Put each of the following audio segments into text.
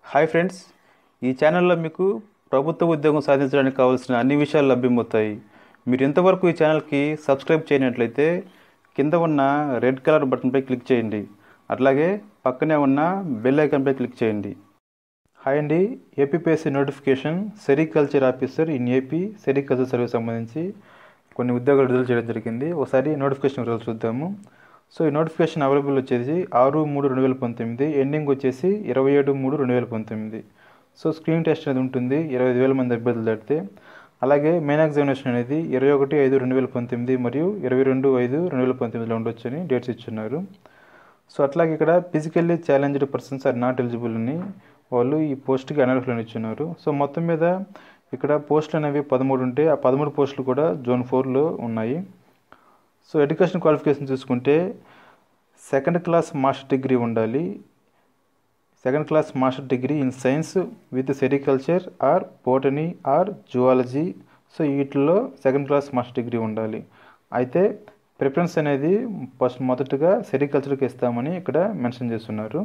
hi friends ఈ ఛానల్లో మీకు ప్రభుత్వ ఉద్యోగం సాధించడానికి కావాల్సిన అన్ని విషయాలు లభ్యమవుతాయి మీరు ఇంతవరకు ఈ ఛానల్కి సబ్స్క్రైబ్ చేయనట్లయితే కింద ఉన్న రెడ్ కలర్ బటన్పై క్లిక్ చేయండి అట్లాగే పక్కనే ఉన్న బెల్ ఐకాన్పై క్లిక్ చేయండి హాయ్ అండి APPSC notification sericulture officer in AP sericulture service సంబంధించి కొన్ని ఉద్యోగాలు విడుదల చేయడం జరిగింది ఒకసారి నోటిఫికేషన్ వివరాలు చూద్దాము సో ఈ నోటిఫికేషన్ అవైలబుల్ వచ్చేసి ఆరు మూడు రెండు వేల పంతొమ్మిది ఎండింగ్ వచ్చేసి ఇరవై ఏడు మూడు రెండు వేల పంతొమ్మిది సో స్క్రీన్ టెస్ట్ అనేది ఉంటుంది ఇరవై ఐదు వేల మంది అభ్యర్థులు దాటితే అలాగే మెయిన్ ఎగ్జామినేషన్ అనేది ఇరవై ఒకటి ఐదు రెండు వేల పంతొమ్మిది మరియు ఇరవై రెండు ఐదు రెండు వేల పంతొమ్మిదిలో ఉండొచ్చని డేట్స్ ఇచ్చున్నారు సో అట్లాగే ఇక్కడ physically challenged persons are not eligible అని వాళ్ళు ఈ పోస్ట్కి అనర్హులను ఇచ్చున్నారు సో మొత్తం మీద ఇక్కడ పోస్టులు అనేవి పదమూడు ఉంటే ఆ పదమూడు పోస్టులు కూడా జోన్ ఫోర్లో ఉన్నాయి సో ఎడ్యుకేషన్ క్వాలిఫికేషన్ చూసుకుంటే సెకండ్ క్లాస్ మాస్టర్ డిగ్రీ ఉండాలి second class master degree in science with sericulture or botany or zoology so వీటిల్లో సెకండ్ క్లాస్ మాస్టర్ డిగ్రీ ఉండాలి అయితే ప్రిఫరెన్స్ అనేది ఫస్ట్ మొదటగా సెరికల్చర్కి ఇస్తామని ఇక్కడ మెన్షన్ చేస్తున్నారు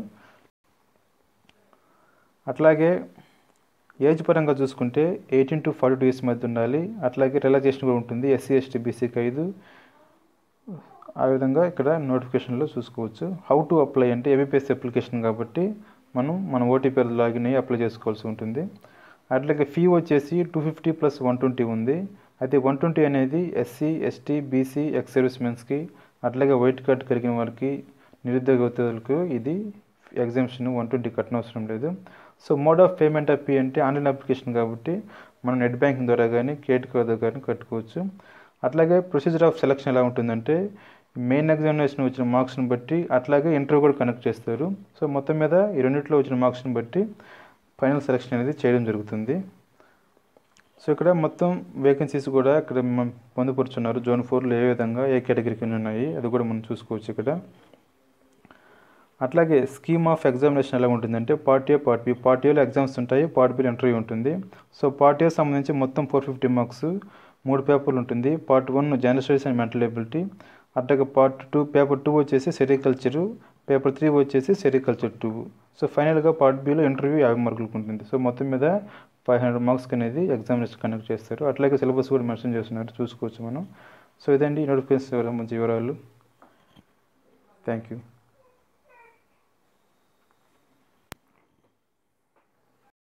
అట్లాగే ఏజ్ పరంగా చూసుకుంటే eighteen to forty two years మధ్య ఉండాలి అట్లాగే రిలాక్సేషన్ కూడా ఉంటుంది ఎస్సీ ఎస్టీ బీసీకి ఐదు ఆ విధంగా ఇక్కడ నోటిఫికేషన్లో చూసుకోవచ్చు హౌ టు అప్లై అంటే ఏబిపిఎస్ అప్లికేషన్ కాబట్టి మనం మన ఓటీపీ లాగిన్ అయ్యి అప్లై చేసుకోవాల్సి ఉంటుంది అట్లాగే ఫీ వచ్చేసి two fifty plus one twenty ఉంది అయితే వన్ ట్వంటీ అనేది SC ST BC ex service మెన్స్కి అట్లాగే వైట్ కార్డ్ కలిగిన వారికి నిరుద్యోగ ఉద్యోగులకు ఇది ఎగ్జామ్షన్ వన్ ట్వంటీ కట్టనవసరం లేదు so mode of payment of fee అంటే ఆన్లైన్ అప్లికేషన్ కాబట్టి మనం నెట్ బ్యాంకింగ్ ద్వారా కానీ క్రెడిట్ కార్డ్ ద్వారా కానీ కట్టుకోవచ్చు అట్లాగే ప్రొసీజర్ ఆఫ్ సెలక్షన్ ఎలా ఉంటుందంటే మెయిన్ ఎగ్జామినేషన్ వచ్చిన మార్క్స్ని బట్టి అట్లాగే ఇంటర్వ్యూ కూడా కనెక్ట్ చేస్తారు సో మొత్తం మీద ఈ రెండింటిలో వచ్చిన మార్క్స్ని బట్టి ఫైనల్ సెలక్షన్ అనేది చేయడం జరుగుతుంది సో ఇక్కడ మొత్తం వేకెన్సీస్ కూడా ఇక్కడ పొందుపరుచున్నారు జోన్ ఫోర్లో ఏ విధంగా ఏ కేటగిరీకి ఉన్నాయి అది కూడా మనం చూసుకోవచ్చు ఇక్కడ అట్లాగే స్కీమ్ ఆఫ్ ఎగ్జామినేషన్ ఎలా ఉంటుందంటే part A part B part ఏలో ఎగ్జామ్స్ ఉంటాయి పార్ట్ బిలో ఇంటర్వ్యూ ఉంటుంది సో పార్ట్ ఏ సంబంధించి మొత్తం ఫోర్ ఫిఫ్టీ మార్క్స్ మూడు పేపర్లు ఉంటుంది part one general studies and mental ability అట్లాగే పార్ట్ టూ పేపర్ టూ వచ్చేసి సెరికల్చరు పేపర్ త్రీ వచ్చేసి సెరికల్చర్ టూ సో ఫైనల్గా పార్ట్ బిలో ఇంటర్వ్యూ యాభై మార్కులకు ఉంటుంది సో మొత్తం మీద ఫైవ్ హండ్రెడ్ మార్క్స్కి అనేది ఎగ్జామినేషన్ కండక్ట్ చేస్తారు అట్లాగే సిలబస్ కూడా మెన్షన్ చేస్తున్నారు చూసుకోవచ్చు మనం సో ఇదండి నోటిఫికేషన్ సంబంధించి వివరాలు థ్యాంక్ యూ